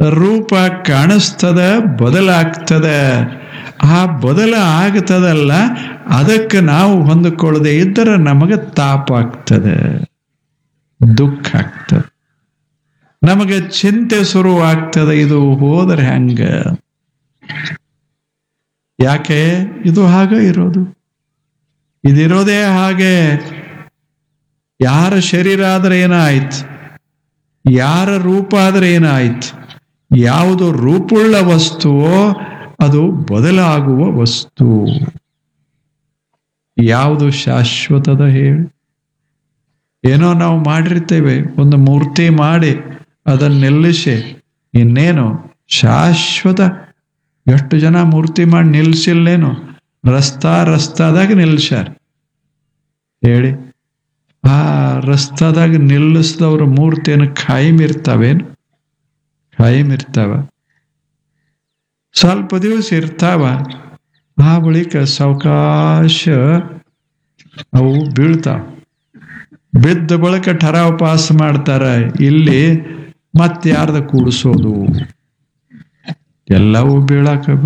ರೂಪ ಕಾಣಿಸ್ತದ ಬದಲಾಗ್ತದ ಆ ಬದಲ ಆಗ್ತದಲ್ಲ ಅದಕ್ಕೆ ನಾವು ಹೊಂದಿಕೊಳ್ಳದೆ ಇದ್ದರೆ ನಮಗೆ ತಾಪ ಆಗ್ತದೆ ದುಃಖ ಆಗ್ತದೆ ನಮಗೆ ಚಿಂತೆ ಶುರುವಾಗ್ತದೆ ಇದು ಹೋದರೆ ಹೆಂಗ ಯಾಕೆ ಇದು ಹಾಗೆ ಇರೋದು ಇದಿರೋದೇ ಹಾಗೆ ಯಾರ ಶರೀರ ಆದ್ರೆ ಏನಾಯ್ತು ಯಾರ ರೂಪ ಆದ್ರೆ ಏನಾಯ್ತು ಯಾವುದು ರೂಪುಳ್ಳ ವಸ್ತುವೋ ಅದು ಬದಲಾಗುವ ವಸ್ತು ಯಾವುದು ಶಾಶ್ವತದ ಹೇಳಿ ಏನೋ ನಾವು ಮಾಡಿರ್ತೇವೆ ಒಂದು ಮೂರ್ತಿ ಮಾಡಿ ಅದನ್ನ ನಿಲ್ಲಿಸಿ ಇನ್ನೇನು ಶಾಶ್ವತ ಎಷ್ಟು ಜನ ಮೂರ್ತಿ ಮಾಡಿ ನಿಲ್ಸಿಲ್ಲೇನು ರಸ್ತಾ ರಸ್ತಾದಾಗ ನಿಲ್ಸ್ಯಾರ ಹೇಳಿ ಆ ರಸ್ತಾದಾಗ ನಿಲ್ಲಿಸಿದವ್ರ ಮೂರ್ತಿಯನ್ನು ಖಾಯಿಮ್ ಇರ್ತಾವೇನು ಖಾಯಿಮ್ ಇರ್ತಾವ ಸ್ವಲ್ಪ ದಿವಸ ಇರ್ತಾವ ಆ ಬಳಿಕ ಸಾವಕಾಶ ಅವು ಬೀಳ್ತಾವ ಬಿದ್ದ ಬಳಿಕ ಠರಾವ್ ಪಾಸ್ ಮಾಡ್ತಾರ ಇಲ್ಲಿ ಮತ್ತೆ ಯಾರ್ದ ಕೂಡಿಸೋದು ಎಲ್ಲವೂ ಬೀಳಾಕ